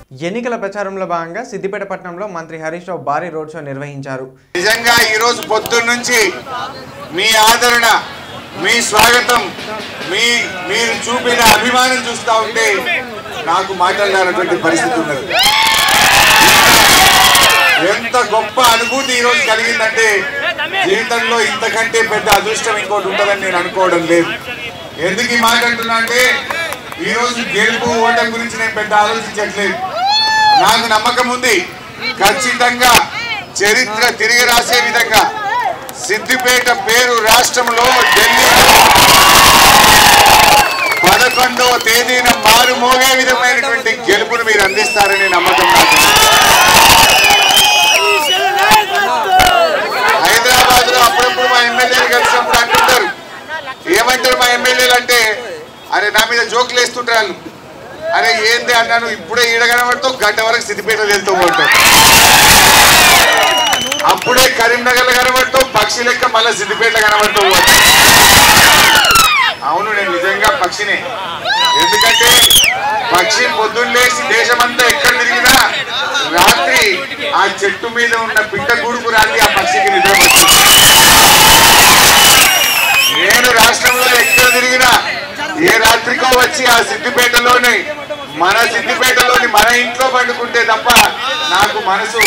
ఎన్నికల ప్రచారంలో భాగంగా సిద్దిపేట పట్టణంలో మంత్రి హరీష్ రావు భారీ రోడ్ షో నిర్వహించారు నిజంగా ఈరోజు పొద్దున్న నుంచి మీ ఆదరణ మీ స్వాగతం మీ మీరు చూపిన అభిమానం చూస్తూ ఉంటే నాకు మాట్లాడాలన్నటువంటి పరిస్థితి ఉన్నది ఎంత గొప్ప అనుభూతి ఈరోజు కలిగిందంటే జీవితంలో ఇంతకంటే పెద్ద అదృష్టం ఇంకోటి ఉంటుందని నేను అనుకోవడం లేదు ఎందుకు ఈ మాట అంటున్నా అంటే ఈరోజు గెలుపు ఓటం గురించి నేను పెద్ద ఆలోచించట్లేదు నాకు నమ్మకం ఉంది ఖచ్చితంగా చరిత్ర తిరిగి రాసే విధంగా సిద్దిపేట పేరు రాష్ట్రంలో ఢిల్లీ పదకొండవ తేదీన మారు మోగే విధమైనటువంటి గెలుపును మీరు అందిస్తారని నమ్మకం నాకు హైదరాబాద్ లో అప్పుడప్పుడు మా ఎమ్మెల్యేలు కలిసినప్పుడు అంటుంటారు ఏమంటారు మా ఎమ్మెల్యేలు అంటే అరే నా మీద జోకులు వేస్తుంటారు వాళ్ళు అరే ఏంది అన్నాను ఇప్పుడే ఈడ కనబడుతూ గంట వరకు సిద్దిపేటలో వెళ్తూ ఉంటాం అప్పుడే కరీంనగర్ లో కనబడుతూ పక్షి లెక్క మళ్ళీ సిద్దిపేటలో కనబడుతూ ఉంటాం అవును నేను నిజంగా పక్షినే ఎందుకంటే పక్షి పొద్దున్న లేచి దేశమంతా ఎక్కడ తిరిగినా రాత్రి ఆ చెట్టు మీద ఉన్న పిట్ట గూడుకు రాత్రి ఆ పక్షికి నిద్ర పడుతుంది నేను రాష్ట్రంలో ఎక్కడ తిరిగినా ఏ రాత్రికో వచ్చి ఆ సిద్దిపేటలోని మన సిద్దిపేటలోని మన ఇంట్లో పండుకుంటే తప్ప నాకు మనసు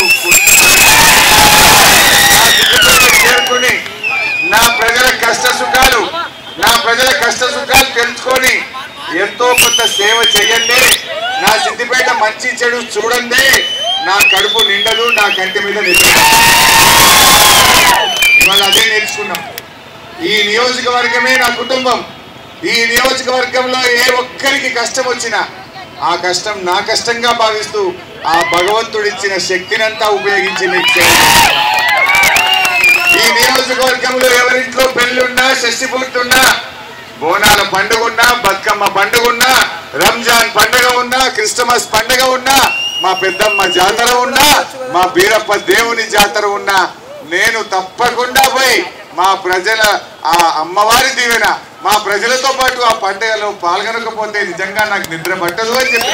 నా సిద్దిపేటకు చేరుకుని నా ప్రజల కష్ట సుఖాలు నా ప్రజల కష్ట సుఖాలు తెలుసుకొని ఎంతో కొంత సేవ చేయండి నా సిద్దిపేట మంచి చెడు చూడండి నా కడుపు నిండదు నా కంటి మీద నిద్ర ఇవాళ అదే నేర్చుకున్నాం ఈ నియోజకవర్గమే నా కుటుంబం ఈ నియోజకవర్గంలో ఏ ఒక్కరికి కష్టం వచ్చినా ఆ కష్టం నా కష్టంగా భావిస్తూ ఆ భగవంతుడిచ్చిన శక్తినంతా ఉపయోగించి మీకు సేవ చేస్తాను. ఈ నియోజకవర్గంలో ఎవరింట్లో పెళ్లిున్నా షష్టి పూర్తున్నా బోనాల పండుగ ఉన్నా బతుకమ్మ పండుగ ఉన్నా రంజాన్ పండుగ ఉన్నా క్రిస్టమస్ పండుగ ఉన్నా మా పెద్దమ్మ జాతర ఉన్నా మా బీరప్ప దేవుని జాతర ఉన్నా నేను తప్పకుండా పోయి మా ప్రజల ఆ అమ్మవారి దీవెన మా ప్రజలతో పాటు ఆ పండుగలో పాల్గొనకపోతే నిజంగా నాకు నిద్ర పట్టదు అని చెప్పిన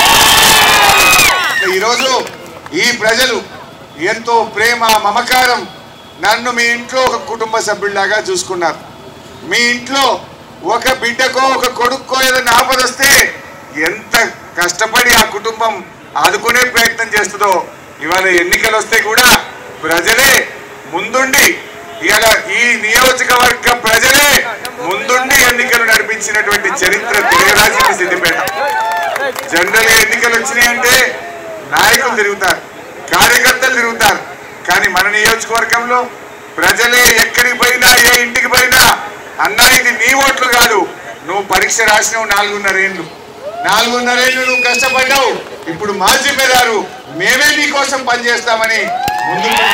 ఈరోజు ఈ ప్రజలు ఎంతో ప్రేమ మమకారం నన్ను మీ ఇంట్లో ఒక కుటుంబ సభ్యుడిలాగా చూసుకున్నారు మీ ఇంట్లో ఒక బిడ్డకో ఒక కొడుక్కో ఏదైనా ఆపదొస్తే ఎంత కష్టపడి ఆ కుటుంబం ఆదుకునే ప్రయత్నం చేస్తుందో ఇవాళ ఎన్నికలు వస్తే కూడా ప్రజలే ముందుండి ఇవాళ ఈ నియోజకవర్గ ప్రజలే ముందుండి ఎన్నికలు నడిపించినటువంటి చరిత్ర తిరగరాసింది సిద్దిపేట జనరల్ గా ఎన్నికలు వచ్చినాయంటే నాయకులు తిరుగుతారు కార్యకర్తలు తిరుగుతారు కానీ మన నియోజకవర్గంలో ప్రజలే ఎక్కడికి పోయినా ఏ ఇంటికి పోయినా అన్నా ఇది నీ ఓట్లు కాదు నువ్వు పరీక్ష రాసినావు నాలుగున్నరేళ్ళు నాలుగున్నరేళ్ళు నువ్వు కష్టపడ్డావు ఇప్పుడు మా జిమ్మేదారు మేమే నీ కోసం పనిచేస్తామని ముందుకు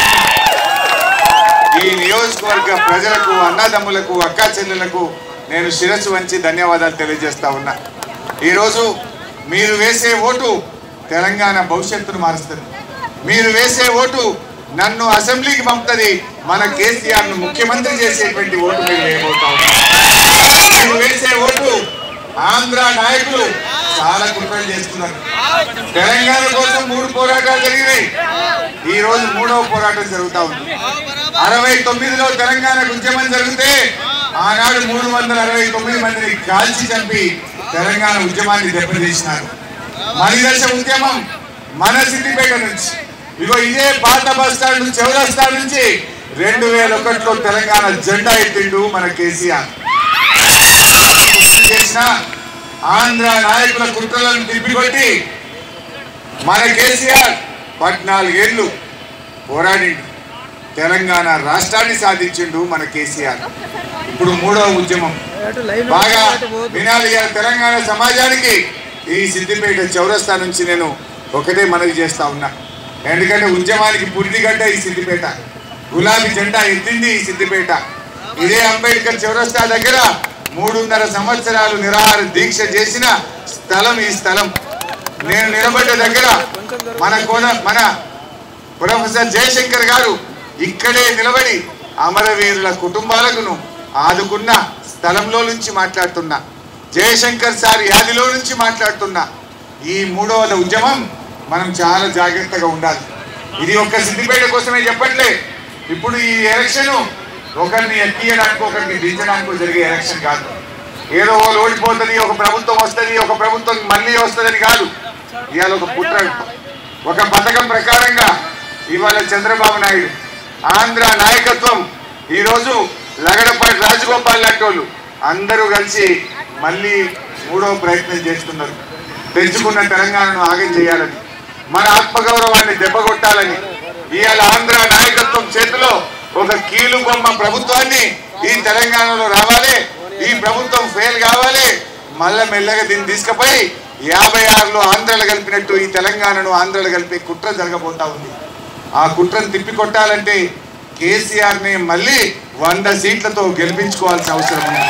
ఈ నియోజకవర్గ ప్రజలకు అన్నదమ్ములకు అక్కా చెల్లెలకు నేను శిరస్సు వంచి ధన్యవాదాలు తెలియజేస్తా ఉన్నా ఈరోజు మీరు వేసే ఓటు తెలంగాణ భవిష్యత్తును మారుస్తుంది మీరు వేసే ఓటు నన్ను అసెంబ్లీకి పంపుతుంది మన కేసీఆర్ ను ముఖ్యమంత్రి చేసేటువంటి ఓటు మీరు వేయబోతా ఉన్నారు మీరు వేసే ఓటు ఆంధ్ర నాయకులు చాలా కుట్రలు చేస్తున్నారు తెలంగాణ కోసం మూడు పోరాటాలు జరిగినాయి ఈ రోజు మూడవ పోరాటం జరుగుతా ఉంది అరవై తొమ్మిదిలో తెలంగాణ ఉద్యమం జరిగితే ఆనాడు మూడు వందల అరవై తొమ్మిది మందిని కాల్చి చంపి తెలంగాణ ఉద్యమాన్ని దెబ్బతీసినారు మణిదశ ఉద్యమం మన సిద్దిపేట నుంచి ఇగో ఇదే పాత బస్ స్టాండ్ నుంచి చౌరస్తా నుంచి రెండు వేల ఒకటిలో తెలంగాణ జెండా ఎత్తిండు మన కేసీఆర్ గుర్తు చేసిన ఆంధ్ర నాయకుల కుట్రలను తిప్పికొట్టి మన కేసీఆర్ పద్నాలుగేళ్ళు పోరాడిండు తెలంగాణ రాష్ట్రాన్ని సాధించిండు మన కేసీఆర్ ఇప్పుడు మూడవ ఉద్యమం బాగా వినాలి ఇవాళ తెలంగాణ సమాజానికి ఈ సిద్దిపేట చౌరస్తా నుంచి నేను ఒకటే మనవి చేస్తా ఉన్నా ఎందుకంటే ఉద్యమానికి పురిటిగడ్డ ఈ సిద్దిపేట గులాబీ జెండా ఎత్తింది ఈ సిద్దిపేట ఇదే అంబేద్కర్ చౌరస్తా దగ్గర మూడున్నర సంవత్సరాలు నిరాహార దీక్ష చేసిన స్థలం ఈ స్థలం నేను నిలబడ్డ దగ్గర మన కోన మన ప్రొఫెసర్ జయశంకర్ గారు ఇక్కడే నిలబడి అమరవీరుల కుటుంబాలను ఆదుకున్న స్థలంలో నుంచి మాట్లాడుతున్నా జయశంకర్ సార్ యాదిలో నుంచి మాట్లాడుతున్నా ఈ మూడవ ఉద్యమం మనం చాలా జాగ్రత్తగా ఉండాలి ఇది ఒక్క సిద్దిపేట కోసమే చెప్పట్లే ఇప్పుడు ఈ ఎలక్షన్ ఒకరిని ఎక్కియడానికి ఒకరిని దించడానికి జరిగే ఎలక్షన్ కాదు ఏదో వాళ్ళు ఓడిపోతుంది ఒక ప్రభుత్వం వస్తుంది ఒక ప్రభుత్వం మళ్ళీ వస్తుందని కాదు ఇవాళ ఒక పుట్ర ఒక పథకం ప్రకారంగా ఇవాళ చంద్రబాబు నాయుడు ఆంధ్ర నాయకత్వం ఈరోజు లగడపాటి రాజగోపాల్ లాంటి వాళ్ళు అందరూ కలిసి మళ్ళీ మూడో ప్రయత్నం చేస్తున్నారు తెచ్చుకున్న తెలంగాణను ఆగం చేయాలని మన ఆత్మగౌరవాన్ని దెబ్బకొట్టాలని ఇవాళ ఆంధ్ర నాయకత్వం చేతిలో ఒక కీలు బొమ్మ ప్రభుత్వాన్ని ఈ తెలంగాణలో రావాలి ఈ ప్రభుత్వం ఫెయిల్ కావాలి మళ్ళా మెల్లగా దీన్ని తీసుకుపోయి యాభై ఆరులో ఆంధ్రలు కలిపినట్టు ఈ తెలంగాణను ఆంధ్రలు కలిపి కుట్ర జరగబోతా ఉంది ఆ కుట్రను తిప్పికొట్టాలంటే కేసీఆర్ని మళ్ళీ వంద సీట్లతో గెలిపించుకోవాల్సిన అవసరం ఉంది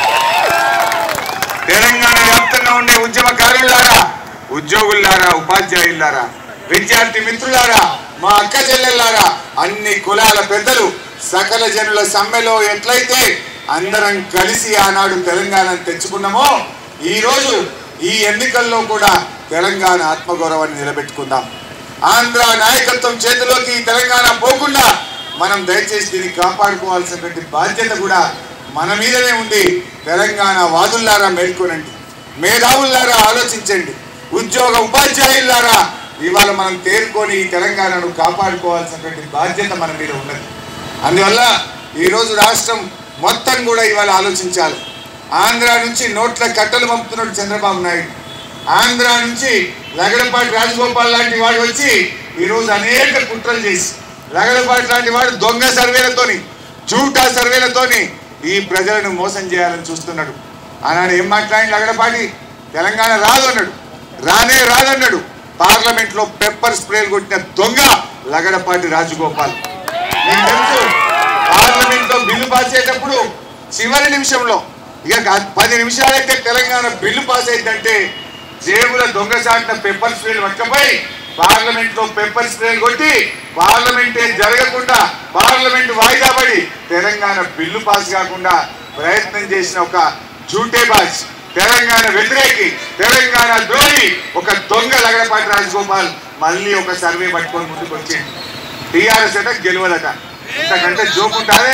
తెలంగాణ వ్యాప్తంగా ఉండే ఉద్యమకారులారా ఉద్యోగులారా ఉపాధ్యాయులారా విద్యార్థి మిత్రులారా మా అక్క చెల్లెల్లారా అన్ని కులాల పెద్దలు సకల జనుల సమ్మెలో ఎట్లయితే అందరం కలిసి ఆనాడు తెలంగాణను తెచ్చుకున్నామో ఈ రోజు ఈ ఎన్నికల్లో కూడా తెలంగాణ ఆత్మగౌరవాన్ని నిలబెట్టుకుందాం ఆంధ్ర నాయకత్వం చేతిలోకి ఈ తెలంగాణ పోకుండా మనం దయచేసి దీన్ని కాపాడుకోవాల్సినటువంటి బాధ్యత కూడా మన మీదనే ఉంది తెలంగాణ వాదుల్లారా మేల్కొనండి మేధావుల్లారా ఆలోచించండి ఉద్యోగ ఉపాధ్యాయులారా ఇవాళ మనం తేరుకొని ఈ తెలంగాణను కాపాడుకోవాల్సినటువంటి బాధ్యత మన మీద ఉన్నది అందువల్ల ఈరోజు రాష్ట్రం మొత్తం కూడా ఇవాళ ఆలోచించాలి ఆంధ్ర నుంచి నోట్ల కట్టలు పంపుతున్నాడు చంద్రబాబు నాయుడు ఆంధ్ర నుంచి లగడపాటి రాజగోపాల్ లాంటి వాడు వచ్చి ఈరోజు అనేక కుట్రలు చేసి లగడపాటి లాంటి వాడు దొంగ సర్వేలతోని జూటా సర్వేలతోని ఈ ప్రజలను మోసం చేయాలని చూస్తున్నాడు ఆనాడు ఏం మాట్లాడి లగడపాటి తెలంగాణ రాదు అన్నాడు రానే రాదన్నాడు పార్లమెంట్ లో పెప్పర్ స్ప్రేలు కొట్టిన దొంగ లగడపాటి రాజగోపాల్ మీకు తెలుసు పార్లమెంట్ లో బిల్లు పాస్ అయ్యేటప్పుడు చివరి నిమిషంలో ఇక గా- పది నిమిషాలైతే తెలంగాణ బిల్లు పాస్ అయిందంటే జేబుల దొంగసాటిన పెప్పర్ స్ప్రేలు పట్టుకపోయి పార్లమెంట్ లో పెప్పర్ స్ప్రేలు కొట్టి పార్లమెంటే జరగకుండా పార్లమెంట్ వాయిదా పడి తెలంగాణ బిల్లు పాస్ కాకుండా ప్రయత్నం చేసిన ఒక జూటే బాజ్ తెలంగాణ వ్యతిరేకి తెలంగాణ ద్రోహి ఒక దొంగ లగడపాటి రాజగోపాల్ మళ్ళీ ఒక సర్వే పట్టుకొని ముందుకు వచ్చింది టీఆర్ఎస్ అట గెలవదట ఇంతకంటే జోక్ ఉంటారే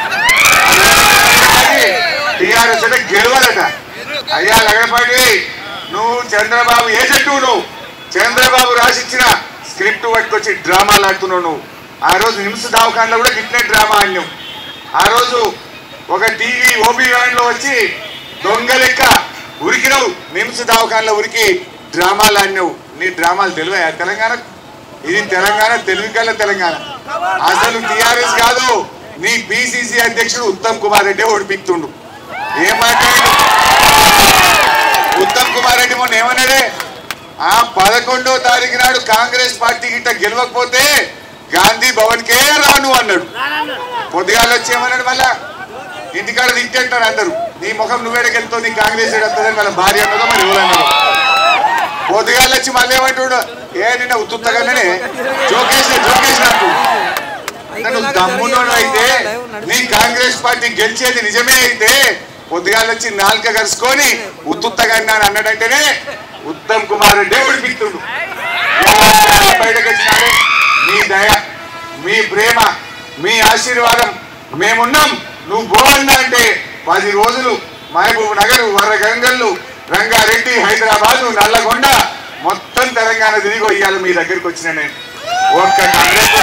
టీఆర్ఎస్ అంటే గెలవదట అయ్యా లగడపాటి నువ్వు చంద్రబాబు ఏ చెట్టు నువ్వు చంద్రబాబు రాసిచ్చిన స్క్రిప్ట్ పట్టుకొచ్చి డ్రామాలు ఆడుతున్నావు నువ్వు ఆ రోజు నిమ్స్ దవాఖానలో కూడా గిట్నే డ్రామా ఆడినావు ఆ రోజు ఒక టీవీ ఓబీ లో వచ్చి దొంగ లెక్క ఉరికినావు నిమ్స్ దవాఖానలో ఉరికి డ్రామాలు ఆడినావు నీ డ్రామాలు తెలివయా తెలంగాణ ఇది తెలంగాణ తెలుగు కల్లా తెలంగాణ అసలు టిఆర్ఎస్ కాదు నీ పిసిసి అధ్యక్షుడు ఉత్తమ్ కుమార్ రెడ్డి ఓడిపిస్తుండు ఏం మాట్లాడు ఉత్తమ్ కుమార్ రెడ్డి మొన్న ఏమన్నాడే ఆ పదకొండో తారీఖు నాడు కాంగ్రెస్ పార్టీ గిట్ట గెలవకపోతే గాంధీ భవన్ కే రాను అన్నాడు పొద్దుగాల వచ్చి ఏమన్నాడు మళ్ళా ఇంటికాడ తింటారు అందరూ నీ ముఖం నువ్వేడకి వెళ్తావు నీ కాంగ్రెస్ వస్తుందని వాళ్ళ భార్య అన్నదో మరి ఎవరన్నాడు పొద్దుగాల వచ్చి మళ్ళీ ఏమంటాడు ఏ నిన్న ఉత్తుత్తగానే జోకేసిన జోకేసినట్టు నన్ను దమ్మునోడు అయితే నీ కాంగ్రెస్ పార్టీ గెలిచేది నిజమే అయితే పొద్దుగాల వచ్చి నాలుక కరుచుకొని ఉత్తుత్తగా అని అన్నాడంటేనే ఉత్తమ్ కుమార్ రెడ్డి ఓడిపిస్తుండు బయటకు వచ్చినాడే మీ దయ మీ ప్రేమ మీ ఆశీర్వాదం మేమున్నాం నువ్వు బాగున్నా అంటే పది రోజులు మహబూబ్ నగర్ వరగంగల్లు రంగారెడ్డి హైదరాబాదు నల్లగొండ మొత్తం తెలంగాణ తిరిగి ఇయ్యాలి మీ దగ్గరికి వచ్చిన నేను ఒక్క కాంగ్రెస్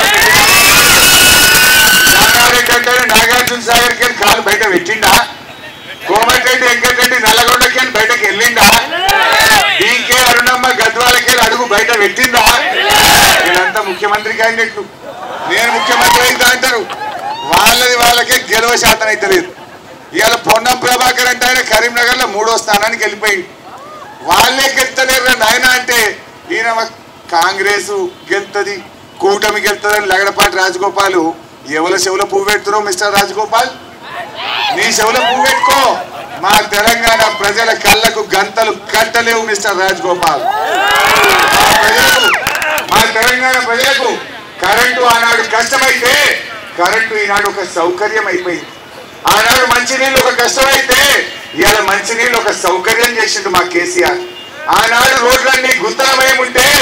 నాగారెడ్డి అంటే నాగార్జున సాగర్కి వెళ్ళి కాలు బయట పెట్టిండా కోమటిరెడ్డి వెంకటరెడ్డి నల్లగొండకి వెళ్ళి బయటకు వెళ్ళిండా డీకే అరుణమ్మ గద్వాలకి వెళ్ళి అడుగు బయట పెట్టిందా వీళ్ళంతా ముఖ్యమంత్రి క్యాండిడేట్లు నేను ముఖ్యమంత్రి అయితే అంటారు వాళ్ళది వాళ్ళకే గెలవ శాతం అయితే లేదు ఇవాళ పొన్నం ప్రభాకర్ అంటే ఆయన కరీంనగర్ లో మూడో స్థానానికి వెళ్ళిపోయింది వాళ్ళే గెలుతలేరు నాయన అంటే ఈయన మా కాంగ్రెస్ గెలుతుంది కూటమి గెలుతుందని లగడపాటి రాజగోపాల్ ఎవల చెవుల పువ్వు పెడుతున్నావు మిస్టర్ రాజగోపాల్ నీ చెవుల పువ్వు పెట్టుకో మా తెలంగాణ ప్రజల కళ్ళకు గంతలు కట్టలేవు మిస్టర్ రాజగోపాల్ మా ప్రజలకు మా తెలంగాణ ప్రజలకు కరెంటు ఆనాడు కష్టమైతే కరెంటు ఈనాడు ఒక సౌకర్యం అయిపోయింది ఆనాడు మంచినీళ్ళు ఒక కష్టమైతే ఇవాళ మంచినీళ్ళు ఒక సౌకర్యం చేసిండు మా కేసీఆర్ ఆనాడు రోడ్లన్నీ గుంతలమయం ఉంటే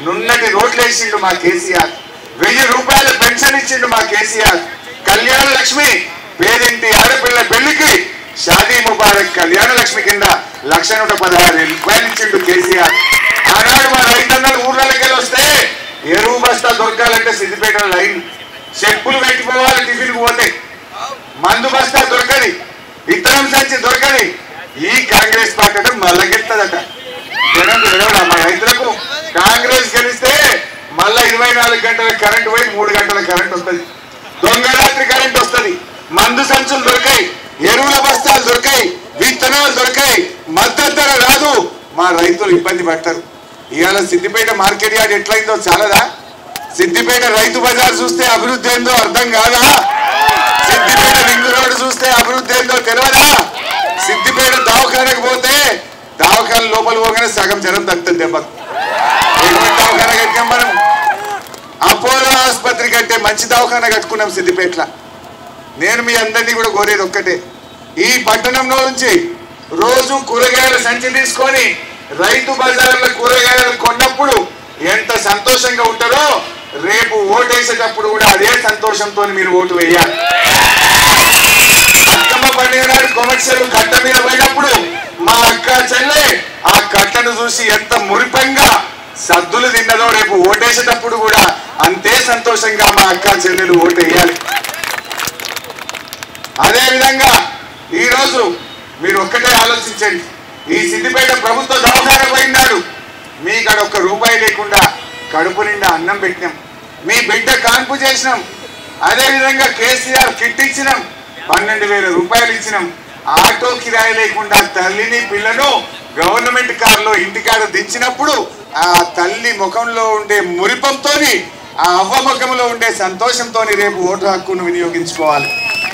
నున్నటి రోడ్లు వేసిండు మా కేసీఆర్ వెయ్యి రూపాయల పెన్షన్ ఇచ్చిండు మా కేసీఆర్ కళ్యాణ లక్ష్మి పేదింటి ఆడపిల్ల పెళ్లికి షాదీ ముబారక్ కళ్యాణ లక్ష్మి కింద లక్ష నూట పదహారు రూపాయలు ఇచ్చిండు కేసీఆర్ ఆనాడు మా రైతన్నలు ఊర్లకి వెళ్ళి వస్తే ఎరువు బస్తా దొరకాలంటే సిద్దిపేట లైన్ చెప్పులు పెట్టిపోవాలి టిఫిన్ పోతే మందు బస్తా దొరకది ఇతరం సంచి దొరకది ఈ కాంగ్రెస్ పార్టీ అంటే మళ్ళా గెలుతుందట జనం గెలవడా మా రైతులకు కాంగ్రెస్ గెలిస్తే మళ్ళా ఇరవై నాలుగు గంటల కరెంట్ పోయి మూడు గంటల కరెంట్ వస్తుంది దొంగరాత్రి కరెంట్ వస్తుంది మందు సంచులు దొరికాయి ఎరువుల బస్తాలు దొరికాయి విత్తనాలు దొరికాయి మద్దతు ధర రాదు మా రైతులు ఇబ్బంది పడతారు ఇవాళ సిద్దిపేట మార్కెట్ యార్డ్ ఎట్లయిందో చాలదా సిద్దిపేట రైతు బజార్ చూస్తే అభివృద్ధి ఏందో అర్థం కాదా సిద్దిపేట రింగ్ రోడ్డు చూస్తే అభివృద్ధి ఏందో తెలియదా సిద్దిపేట దవాఖానకు పోతే దవాఖాన లోపల పోగానే సగం జనం తగ్గుతుంది దెబ్బకు ఎటువంటి దవాఖాన కట్టాం మనం అపోలో ఆసుపత్రి కంటే మంచి దవాఖాన కట్టుకున్నాం సిద్దిపేటలో నేను మీ అందరినీ కూడా కోరేది ఒక్కటే ఈ పట్టణంలో నుంచి రోజు కూరగాయల సంచి తీసుకొని రైతు బజార్ల కూరగాయలు కొన్నప్పుడు ఎంత సంతోషంగా ఉంటారో రేపు ఓటేసేటప్పుడు కూడా అదే సంతోషంతో మీరు ఓటు వేయాలి అక్కమ్మ పండుగ నాడు కొమర్షియల్ కట్ట మీద పోయినప్పుడు మా అక్క చెల్లె ఆ కట్టను చూసి ఎంత మురిపంగా సద్దులు తిన్నదో రేపు ఓటేసేటప్పుడు కూడా అంతే సంతోషంగా మా అక్క చెల్లెలు ఓటు వేయాలి అదే విధంగా ఈ రోజు మీరు ఒక్కటే ఆలోచించండి ఈ సిద్దిపేట ప్రభుత్వ దవాఖాన పోయినాడు మీ కాడ ఒక్క రూపాయి లేకుండా కడుపు నిండా అన్నం పెట్టినాం మీ బిడ్డ కాన్పు చేసినాం అదే విధంగా కేసీఆర్ కిట్ ఇచ్చినాం పన్నెండు వేల రూపాయలు ఇచ్చినాం ఆటో కిరాయి లేకుండా తల్లిని పిల్లను గవర్నమెంట్ కారులో ఇంటికాడ దించినప్పుడు ఆ తల్లి ముఖంలో ఉండే మురిపంతోని ఆ అవ్వ ముఖంలో ఉండే సంతోషంతోని రేపు ఓటు హక్కును వినియోగించుకోవాలి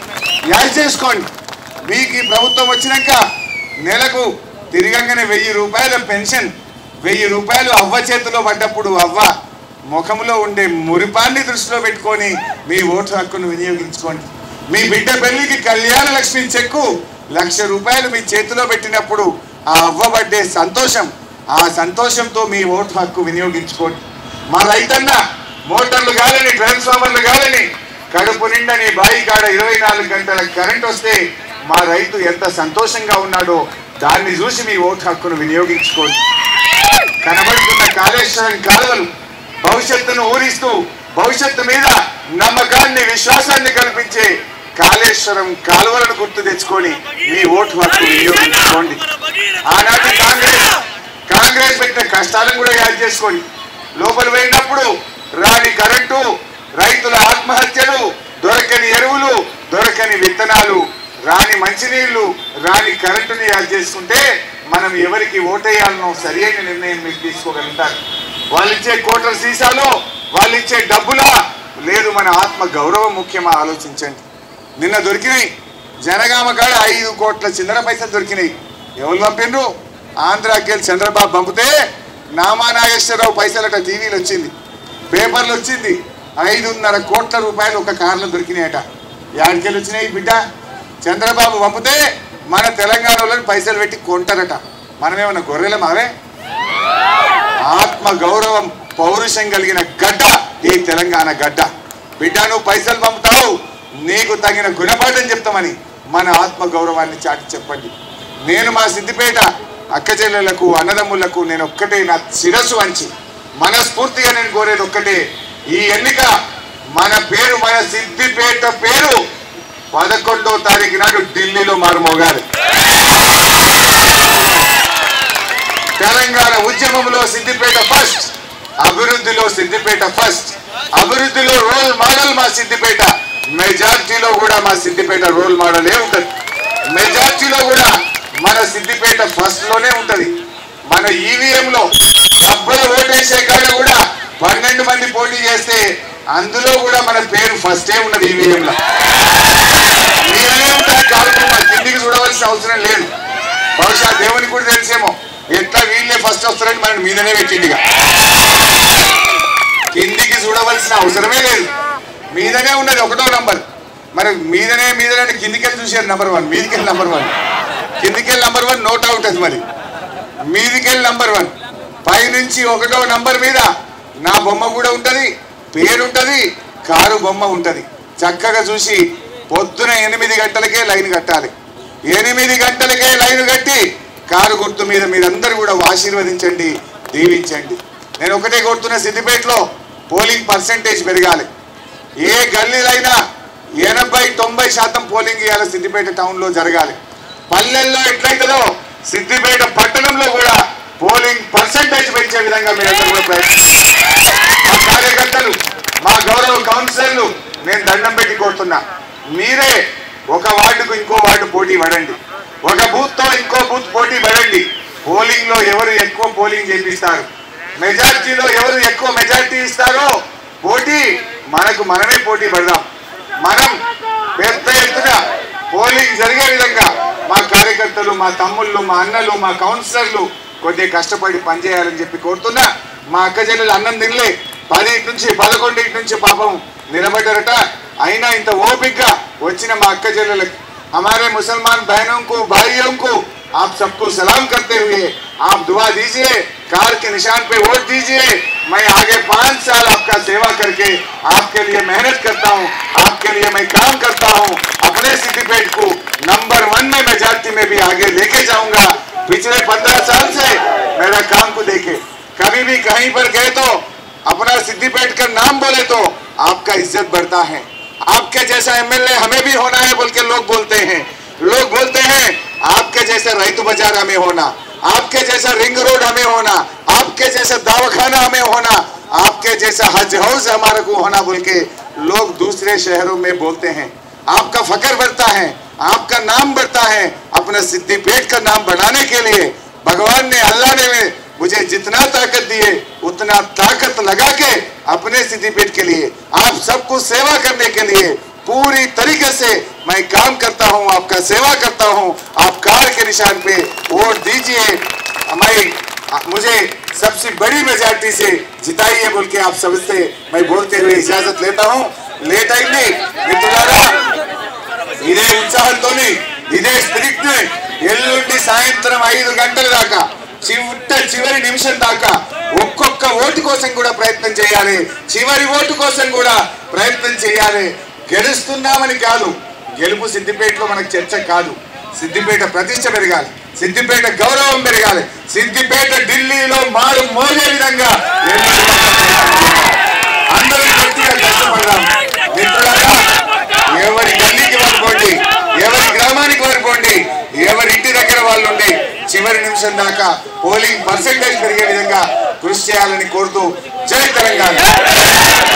యాడ్ చేసుకోండి మీకు ఈ ప్రభుత్వం వచ్చినాక నెలకు తిరగంగానే వెయ్యి రూపాయల పెన్షన్ వెయ్యి రూపాయలు అవ్వ చేతిలో పడ్డప్పుడు అవ్వ ముఖంలో ఉండే మురిపాన్ని దృష్టిలో పెట్టుకొని మీ ఓటు హక్కును వినియోగించుకోండి మీ బిడ్డ పెళ్లికి కళ్యాణ లక్ష్మి చెక్కు లక్ష రూపాయలు మీ చేతిలో పెట్టినప్పుడు ఆ అవ్వ పడ్డే సంతోషం ఆ సంతోషంతో మీ ఓటు హక్కు వినియోగించుకోండి మా రైతన్న మోటార్లు కాలని ట్రాన్స్ఫార్మర్లు కాలని కడుపు నిండా నీ బాయి కాడ ఇరవై నాలుగు గంటల కరెంట్ వస్తే మా రైతు ఎంత సంతోషంగా ఉన్నాడో దాన్ని చూసి మీ ఓటు హక్కును వినియోగించుకోండి కనబడుతున్న కాళేశ్వరం కాలువలు భవిష్యత్తును ఊరిస్తూ భవిష్యత్తు మీద నమ్మకాన్ని విశ్వాసాన్ని కల్పించే కాళేశ్వరం కాలువలను గుర్తు తెచ్చుకొని మీ ఓటు హక్కు వినియోగించుకోండి ఆనాటి కాంగ్రెస్ కాంగ్రెస్ పెట్టిన కష్టాలను కూడా యాడ్ చేసుకోండి లోపల పోయినప్పుడు రాని కరెంటు రైతుల ఆత్మహత్యలు దొరకని ఎరువులు దొరకని విత్తనాలు రాని మంచినీళ్లు రాని కరెంటుని యాడ్ చేసుకుంటే మనం ఎవరికి ఓటేయాలనో సరైన నిర్ణయం మీరు తీసుకోగలుగుతారు వాళ్ళు ఇచ్చే కోట్ల సీసాలో వాళ్ళు ఇచ్చే డబ్బులా లేదు మన ఆత్మ గౌరవం ముఖ్యమా ఆలోచించండి నిన్న దొరికినాయి జనగామ కాడ ఐదు కోట్ల చిల్లర పైసలు దొరికినాయి ఎవరు పంపిండ్రు ఆంధ్రాకి వెళ్ళి చంద్రబాబు పంపితే నామా నాగేశ్వరరావు పైసలట టీవీలో వచ్చింది పేపర్లు వచ్చింది ఐదున్నర కోట్ల రూపాయలు ఒక కార్లో దొరికినాయట యాడికెళ్ళి వచ్చినాయి బిడ్డ చంద్రబాబు పంపితే మన తెలంగాణ వాళ్ళని పైసలు పెట్టి కొంటారట మనమేమన్నా గొర్రెల మావే ఆత్మ గౌరవం పౌరుషం కలిగిన గడ్డ ఈ తెలంగాణ గడ్డ బిడ్డ నువ్వు పైసలు పంపుతావు నీకు తగిన గుణపాఠం చెప్తామని మన ఆత్మ గౌరవాన్ని చాటి చెప్పండి నేను మా సిద్దిపేట అక్క చెల్లెళ్లకు అన్నదమ్ములకు నేను ఒక్కటే నా శిరస్సు వంచి మనస్ఫూర్తిగా నేను కోరేది ఒక్కటే ఈ ఎన్నిక మన పేరు మన సిద్దిపేట పేరు పదకొండో తారీఖు నాడు ఢిల్లీలో మారుమోగాలి తెలంగాణ ఉద్యమంలో సిద్దిపేట ఫస్ట్ అభివృద్ధిలో సిద్దిపేట ఫస్ట్ అభివృద్ధిలో రోల్ మోడల్ మా సిద్దిపేట మెజార్టీలో కూడా మా సిద్దిపేట రోల్ మోడలే ఉంటది మెజార్టీలో కూడా మన సిద్దిపేట ఫస్ట్ లోనే ఉంటది మన ఈవీఎం లో అబ్బాయి ఓటేసే కాడ కూడా పన్నెండు మంది పోటీ చేస్తే అందులో కూడా మన పేరు ఫస్టే ఉన్నది ఈవీఎం లో మీరే ఉంటారు కార్యక్రమం కిందికి చూడవలసిన అవసరం లేదు బహుశా దేవునికి కూడా తెలిసేమో ఎట్లా వీళ్ళే ఫస్ట్ వస్తారని మనం మీదనే పెట్టిండిగా కిందికి చూడవలసిన అవసరమే లేదు మీదనే ఉన్నది ఒకటో నంబర్ మరి మీదనే మీదనే అంటే కిందికెళ్ళి చూసారు నంబర్ వన్ మీదికెళ్ళి నంబర్ వన్ కిందికెళ్ళి నంబర్ వన్ నోట్ అవుట్ అది మరి మీదికెళ్ళి నంబర్ వన్ పైనుంచి ఒకటో నంబర్ మీద నా బొమ్మ కూడా ఉంటది పేరుంటది కారు బొమ్మ ఉంటది చక్కగా చూసి పొద్దున ఎనిమిది గంటలకే లైన్ కట్టాలి ఎనిమిది గంటలకే లైన్ కట్టి కారు గుర్తు మీద మీరందరూ కూడా ఆశీర్వదించండి దీవించండి నేను ఒకటే కొడుతున్న సిద్దిపేటలో పోలింగ్ పర్సంటేజ్ పెరగాలి ఏ గల్లీలైనా ఎనభై తొంభై శాతం పోలింగ్ ఇవాళ సిద్దిపేట టౌన్లో జరగాలి పల్లెల్లో ఎట్లయితుందో సిద్దిపేట పట్టణంలో కూడా పోలింగ్ పర్సంటేజ్ పెంచే విధంగా మీరందరూ కూడా ప్రయత్నించాలి మా కార్యకర్తలు మా గౌరవ కౌన్సిలర్లు నేను దండం పెట్టి కోరుతున్నా మీరే ఒక వార్డుకు ఇంకో వార్డు పోటీ పడండి ఒక బూత్ తో ఇంకో బూత్ పోటీ పడండి పోలింగ్ లో ఎవరు ఎక్కువ పోలింగ్ చేపిస్తారు మెజార్టీలో ఎవరు ఎక్కువ మెజార్టీ ఇస్తారో పోటీ మనకు మనమే పోటీ పడదాం మనం పెద్ద ఎత్తున పోలింగ్ జరిగే విధంగా మా కార్యకర్తలు మా తమ్ముళ్ళు మా అన్నలు మా కౌన్సిలర్లు కొద్దిగా కష్టపడి పనిచేయాలని చెప్పి కోరుతున్నా మా అక్క చెల్లెలు అన్నం తినలే పదింటి నుంచి పదకొండింటి నుంచి పాపం నిలబడ్డారట అయినా ఇంత ఓపికగా వచ్చిన మా అక్క చెల్లెలకు हमारे मुसलमान बहनों को भाइयों को आप सबको सलाम करते हुए आप दुआ दीजिए कार के निशान पे वोट दीजिए मैं आगे पाँच साल आपका सेवा करके आपके लिए मेहनत करता हूँ आपके लिए मैं काम करता हूँ अपने सिद्धिपेट को नंबर वन में मेजॉरिटी में भी आगे लेके जाऊंगा पिछले पंद्रह साल से मेरा काम को देखे कभी भी कहीं पर गए तो अपना सिद्धिपेट का नाम बोले तो आपका इज्जत बढ़ता है आपके जैसा एमएलए हमें भी होना है बोल के लोग बोलते हैं लोग बोलते हैं आपके जैसा रैतु बाजार हमें होना आपके जैसा रिंग रोड हमें होना आपके जैसा दवाखाना हमें होना आपके जैसा हज हाउस हमारे को होना बोल के लोग दूसरे शहरों में बोलते हैं आपका फकर बढ़ता है आपका नाम बढ़ता है अपना सिद्धि पेट का नाम बढ़ाने के लिए भगवान ने अल्लाह ने मुझे जितना ताकत दिए उतना ताकत लगा के अपने सिद्धि पेट के लिए आप सबको सेवा करने के लिए पूरी तरीके से मैं काम करता हूं आपका सेवा करता हूं आप कार के निशान पे वोट दीजिए मैं मुझे सबसे बड़ी मेजॉरिटी से जिताइए बोल के आप सबसे मैं बोलते हुए इजाजत लेता हूं लेट अయింది మిత్రులారా ఇదే ఉత్సాహంతోని ఇదే స్పిరిట్ ని ఎల్లుండి సాయంత్రం ఐదు గంటల దాకా చిట్ట చివరి నిమిషం దాకా ఒక్కొక్క ఓటు కోసం కూడా ప్రయత్నం చేయాలి చివరి ఓటు కోసం కూడా ప్రయత్నం చేయాలి గెలుస్తున్నామని కాదు గెలుపు సిద్దిపేటలో మనకు చర్చ కాదు సిద్దిపేట ప్రతిష్ట పెరగాలి సిద్దిపేట గౌరవం పెరగాలి సిద్దిపేట ఢిల్లీలో మారు మోగే విధంగా అందరూ గట్టిగా కష్టపడదాం మిత్రులారా ఎవరి గల్లీకి వాడుకోండి ఎవరి గ్రామానికి వాడుకోండి ఎవరి ఇంటి దగ్గర వాళ్ళు ఉండి చివరి నిమిషం దాకా పోలింగ్ పర్సెంటేజ్ పెరిగే విధంగా కృషి చేయాలని కోరుతూ జై తెలంగాణ